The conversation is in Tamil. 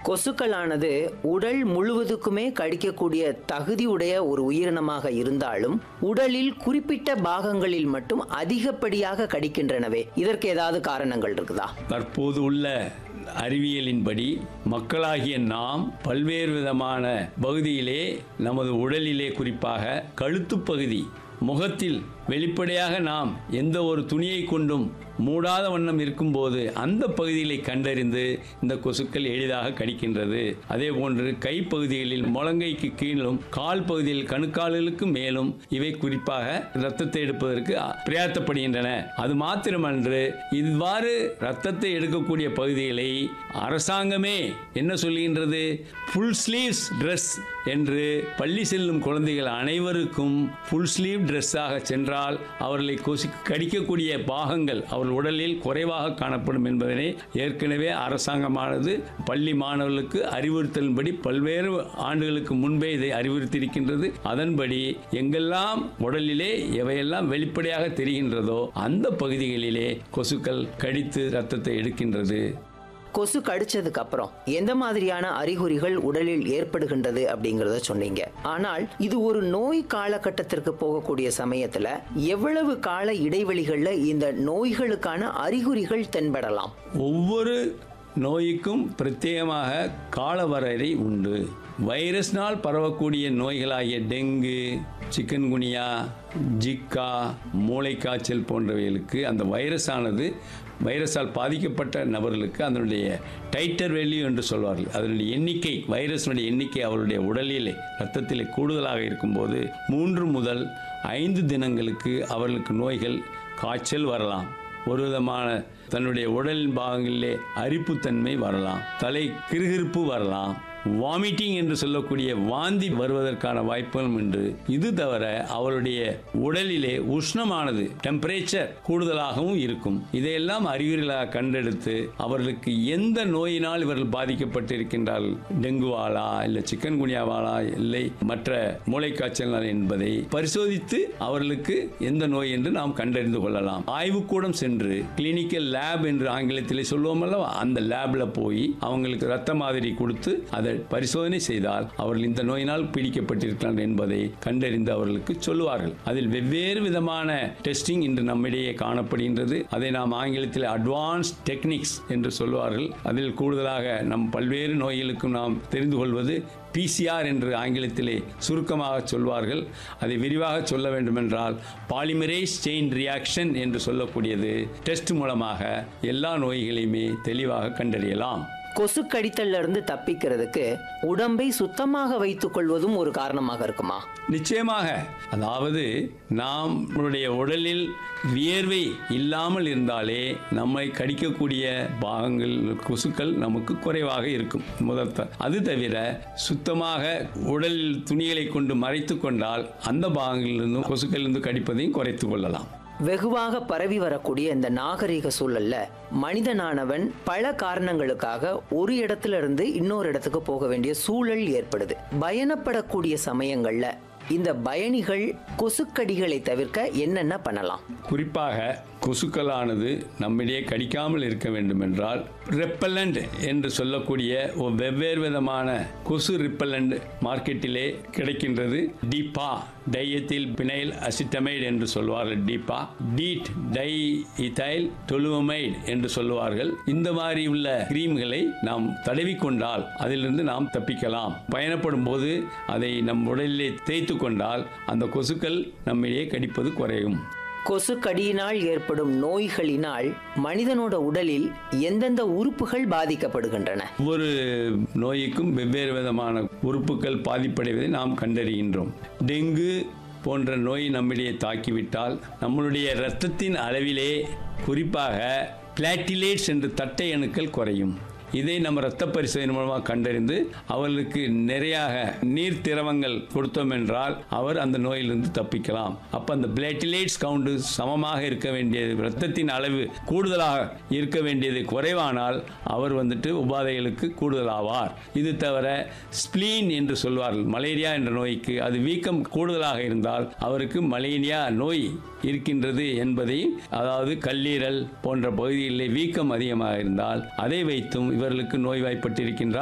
கொசுக்களானது உடல் முழுவதுக்குமே கடிக்கக்கூடிய தகுதியுடைய ஒரு உயிரினமாக இருந்தாலும் உடலில் குறிப்பிட்ட பாகங்களில் மட்டும் அதிகப்படியாக கடிக்கின்றனவே இதற்கு ஏதாவது காரணங்கள் இருக்குதா தற்போது உள்ள அறிவியலின்படி மக்களாகிய நாம் பல்வேறு விதமான பகுதியிலே நமது உடலிலே குறிப்பாக கழுத்துப் பகுதி முகத்தில் வெளிப்படையாக நாம் எந்த ஒரு துணியை கொண்டும் மூடாத வண்ணம் இருக்கும்போது அந்த பகுதிகளை கண்டறிந்து இந்த கொசுக்கள் எளிதாக கடிக்கின்றது அதே போன்று கைப்பகுதிகளில் முழங்கைக்கு கீழும் கால் பகுதியில் கணுக்கால்களுக்கு மேலும் இவை குறிப்பாக இரத்தத்தை எடுப்பதற்கு பிரயாத்தப்படுகின்றன அது மாத்திரமன்று இவ்வாறு இரத்தத்தை எடுக்கக்கூடிய பகுதிகளை அரசாங்கமே என்ன சொல்கின்றது ஃபுல் ஸ்லீவ்ஸ் ட்ரெஸ் என்று பள்ளி செல்லும் குழந்தைகள் அனைவருக்கும் ஃபுல் ஸ்லீவ் ட்ரெஸ்ஸாக சென்றால் அவர்களை கொசு கடிக்கக்கூடிய பாகங்கள் அவர் உடலில் குறைவாக காணப்படும் என்பதனை ஏற்கனவே அரசாங்கமானது பள்ளி மாணவர்களுக்கு அறிவுறுத்தலின்படி பல்வேறு ஆண்டுகளுக்கு முன்பே இதை அறிவுறுத்தியிருக்கின்றது அதன்படி எங்கெல்லாம் உடலிலே எவையெல்லாம் வெளிப்படையாக தெரிகின்றதோ அந்த பகுதிகளிலே கொசுக்கள் கடித்து ரத்தத்தை எடுக்கின்றது கொசு கடிச்சதுக்கு அப்புறம் எந்த மாதிரியான அறிகுறிகள் உடலில் ஏற்படுகின்றது அப்படிங்கறத சொன்னீங்க ஆனால் இது ஒரு நோய் காலகட்டத்திற்கு போகக்கூடிய சமயத்துல எவ்வளவு கால இடைவெளிகள்ல இந்த நோய்களுக்கான அறிகுறிகள் தென்படலாம் ஒவ்வொரு நோய்க்கும் பிரத்யேகமாக காலவரையறை உண்டு வைரஸ்னால் பரவக்கூடிய நோய்களாகிய டெங்கு சிக்கன்குனியா ஜிக்கா மூளைக்காய்ச்சல் போன்றவைகளுக்கு அந்த வைரஸானது வைரஸால் பாதிக்கப்பட்ட நபர்களுக்கு அதனுடைய டைட்டர் வேல்யூ என்று சொல்வார்கள் அதனுடைய எண்ணிக்கை வைரஸினுடைய எண்ணிக்கை அவருடைய உடலிலே ரத்தத்திலே கூடுதலாக இருக்கும்போது மூன்று முதல் ஐந்து தினங்களுக்கு அவர்களுக்கு நோய்கள் காய்ச்சல் வரலாம் ஒரு விதமான தன்னுடைய உடல் பாகங்களிலே அரிப்புத்தன்மை வரலாம் தலை கிருகிருப்பு வரலாம் வாமிட்டிங் என்று சொல்லக்கூடிய வாந்தி வருவதற்கான வாய்ப்புகளும் உண்டு இது தவிர அவருடைய உடலிலே உஷ்ணமானது டெம்பரேச்சர் கூடுதலாகவும் இருக்கும் இதையெல்லாம் அறிகுறிகளாக கண்டெடுத்து அவர்களுக்கு எந்த நோயினால் இவர்கள் பாதிக்கப்பட்டிருக்கின்றார்கள் டெங்குவாலா இல்லை சிக்கன் குனியாவாலா இல்லை மற்ற மூளைக்காய்ச்சல் என்பதை பரிசோதித்து அவர்களுக்கு எந்த நோய் என்று நாம் கண்டறிந்து கொள்ளலாம் ஆய்வுக்கூடம் சென்று கிளினிக்கல் லேப் என்று ஆங்கிலத்திலே சொல்லுவோம் அல்லவா அந்த லேப்ல போய் அவங்களுக்கு ரத்த மாதிரி கொடுத்து அதை பரிசோதனை செய்தால் அவர்கள் இந்த நோயினால் பீடிக்கப்பட்டிருக்கிறார்கள் என்பதை கண்டறிந்து அவர்களுக்கு சொல்லுவார்கள் அதில் வெவ்வேறு விதமான டெஸ்டிங் இன்று நம்மிடையே காணப்படுகின்றது அதை நாம் ஆங்கிலத்தில் அட்வான்ஸ் டெக்னிக்ஸ் என்று சொல்லுவார்கள் அதில் கூடுதலாக நம் பல்வேறு நோய்களுக்கும் நாம் தெரிந்து கொள்வது பிசிஆர் என்று ஆங்கிலத்திலே சுருக்கமாக சொல்வார்கள் அதை விரிவாக சொல்ல வேண்டுமென்றால் பாலிமரேஸ் செயின் ரியாக்ஷன் என்று சொல்லக்கூடியது டெஸ்ட் மூலமாக எல்லா நோய்களையுமே தெளிவாக கண்டறியலாம் கொசு கடித்தல்ல இருந்து தப்பிக்கிறதுக்கு உடம்பை சுத்தமாக வைத்துக் கொள்வதும் ஒரு காரணமாக இருக்குமா நிச்சயமாக அதாவது நம்முடைய உடலில் வியர்வை இல்லாமல் இருந்தாலே நம்மை கடிக்கக்கூடிய பாகங்கள் கொசுக்கள் நமக்கு குறைவாக இருக்கும் முதல் அது தவிர சுத்தமாக உடலில் துணிகளை கொண்டு மறைத்து கொண்டால் அந்த பாகங்களிலிருந்தும் கொசுக்களிலிருந்து கடிப்பதையும் குறைத்து கொள்ளலாம் வெகுவாக பரவி வரக்கூடிய இந்த நாகரிக சூழல்ல மனிதனானவன் பல காரணங்களுக்காக ஒரு இடத்துல இருந்து இன்னொரு இடத்துக்கு போக வேண்டிய சூழல் ஏற்படுது பயணப்படக்கூடிய சமயங்கள்ல இந்த பயணிகள் கொசுக்கடிகளை தவிர்க்க என்னென்ன பண்ணலாம் குறிப்பாக கொசுக்களானது நம்மிடையே கடிக்காமல் இருக்க வேண்டும் என்றால் ரெப்பலண்ட் என்று சொல்லக்கூடிய ஒரு வெவ்வேறு விதமான கொசு ரிப்பலண்ட் மார்க்கெட்டிலே கிடைக்கின்றது டிபா டையத்தில் பினைல் அசிட்டமைடு என்று சொல்வார்கள் டிபா டீட் டை இதைல் டொலுவமைடு என்று சொல்லுவார்கள் இந்த மாதிரி உள்ள கிரீம்களை நாம் தடவிக்கொண்டால் அதிலிருந்து நாம் தப்பிக்கலாம் பயணப்படும் போது அதை நம் உடலிலே தேய்த்து கொண்டால் அந்த கொசுக்கள் நம்மிடையே கடிப்பது குறையும் கொசு கடியினால் ஏற்படும் நோய்களினால் மனிதனோட உடலில் எந்தெந்த உறுப்புகள் பாதிக்கப்படுகின்றன ஒவ்வொரு நோய்க்கும் வெவ்வேறு விதமான உறுப்புகள் பாதிப்படைவதை நாம் கண்டறிகின்றோம் டெங்கு போன்ற நோய் நம்மிடையே தாக்கிவிட்டால் நம்மளுடைய இரத்தத்தின் அளவிலே குறிப்பாக பிளாட்டிலேட்ஸ் என்ற தட்டை அணுக்கள் குறையும் இதை நம்ம ரத்த பரிசோதனை மூலமாக கண்டறிந்து அவர்களுக்கு நிறையாக நீர் திரவங்கள் கொடுத்தோம் என்றால் அவர் அந்த நோயிலிருந்து தப்பிக்கலாம் அப்போ அந்த பிளேட்டிலேட்ஸ் கவுண்ட் சமமாக இருக்க வேண்டியது ரத்தத்தின் அளவு கூடுதலாக இருக்க வேண்டியது குறைவானால் அவர் வந்துட்டு உபாதைகளுக்கு கூடுதலாவார் இது தவிர ஸ்ப்ளீன் என்று சொல்வார்கள் மலேரியா என்ற நோய்க்கு அது வீக்கம் கூடுதலாக இருந்தால் அவருக்கு மலேரியா நோய் இருக்கின்றது என்பதை அதாவது கல்லீரல் போன்ற பகுதிகளிலே வீக்கம் அதிகமாக இருந்தால் அதை வைத்தும் இவர்களுக்கு நோய்வாய்ப்பட்டிருக்கின்றார்